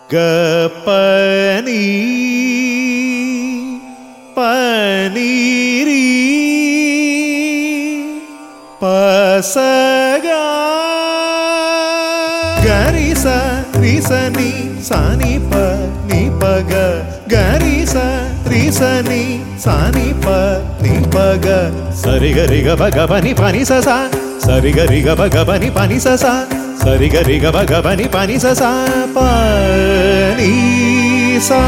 ഗപ്പനീ പനീരീ പസഗ ഗരിസ റിസനി സനി പ നി പഗ ഗരിസ റിസനി സനി പ നി പഗ സരി ഗരി ഗ ഭഗ പനി പനി സ സ സരി ഗരി ഗ ഭഗ പനി പനി സ സ സരി ഗരി ഗ ഭഗ പനി പനി സ സ പ നീ സ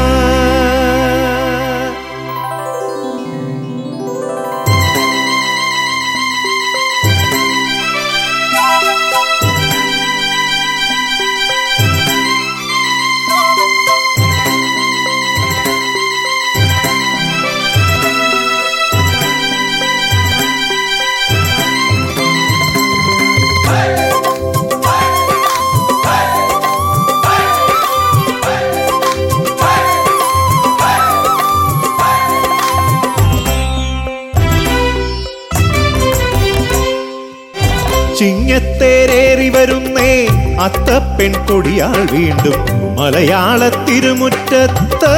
ചിങ്ങത്തേരേറി വരുന്നേ അത്തപ്പെൺ കൊടിയാൾ വീണ്ടും മലയാള തിരുമുറ്റത്ത്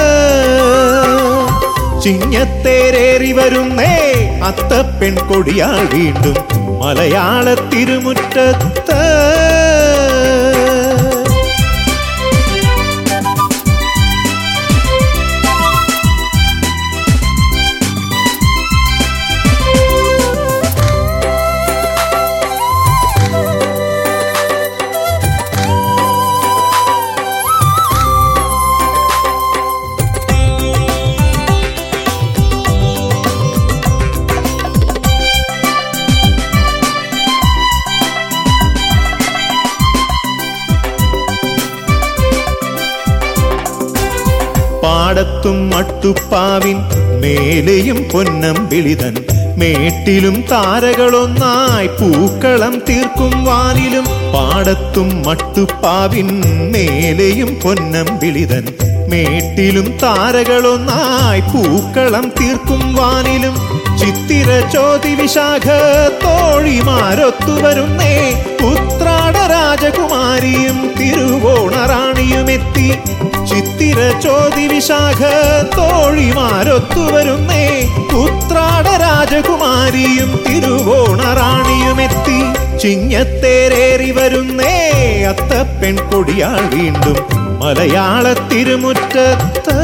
ചിങ്ങത്തേരേറി വരുന്നേ അത്തപ്പെൺ കൊടിയാൾ വീണ്ടും മലയാള തിരുമുറ്റത്ത് പാടത്തും മട്ടുപ്പാവിൻ മേലെയും പൊന്നം വിളിതൻ മേട്ടിലും താരകളൊന്നായി പൂക്കളം തീർക്കും വാനിലും പാടത്തും മട്ടുപ്പാവിൻ മേലെയും പൊന്നം വിളിതൻ മേട്ടിലും താരകളൊന്നായി പൂക്കളം തീർക്കും വാനിലും ചിത്തിര ചോതി വിശാഖ തോഴിമാരൊത്തുവരുന്നേ ഉത്രാട രാജകുമാരിയും തിരുവോണറാണിയുമെത്തി ചിത്തിര ചോതി വിശാഖ തോഴിമാരൊത്തുവരുന്നേ ഉത്രാട രാജകുമാരിയും തിരുവോണറാണിയുമെത്തി ചിങ്ങത്തേരേറി വരുന്നേ അത്തപ്പെൺ കൊടിയാൾ വീണ്ടും മലയാള തിരുമുറ്റത്ത്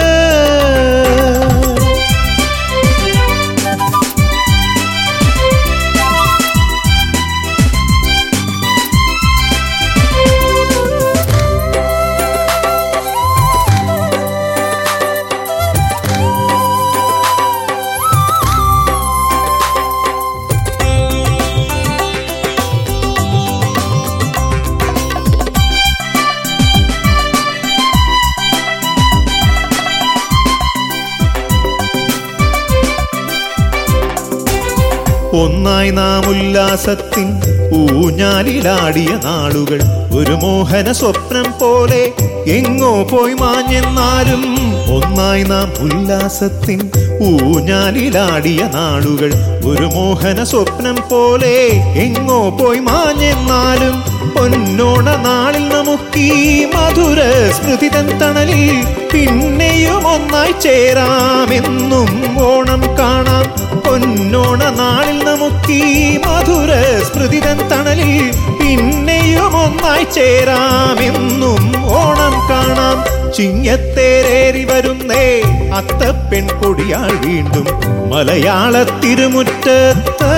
ഒന്നായി നാം ഉല്ലാസത്തിൻ ഊഞ്ഞാലിലാടിയ നാളുകൾ ഒരു മോഹന സ്വപ്നം പോലെ എങ്ങോ പോയി മാഞ്ഞെന്നാലും ഒന്നായി നാം ഉല്ലാസത്തിൻ ഊഞ്ഞാലിലാടിയ നാളുകൾ ഒരു മോഹന സ്വപ്നം പോലെ എങ്ങോ പോയി മാഞ്ഞെന്നാലും പൊന്നോണ നാളിൽ നമുക്കീ മധുര സ്മൃതി തൻ തണലിൽ പിന്നെയും ഒന്നായി ചേരാമെന്നും ഓണം കാണാം പൊന്നോണ നാളിൽ നമുക്കീ മധുര സ്മൃതി തൻ തണലിൽ പിന്നെയും ഒന്നായി ചേരാമെന്നും ഓണം കാണാം ചിങ്ങത്തേരേറി വരുന്നേ അത്തപ്പെൺ കൊടിയാൾ വീണ്ടും മലയാള തിരുമുറ്റത്ത്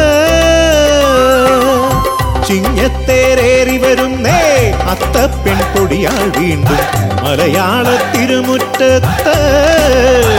ചിങ്ങത്തേരേറി വരുന്നേ അത്തപ്പെൺ കൊടിയാൾ വീണ്ടും മലയാള തിരുമുറ്റത്ത്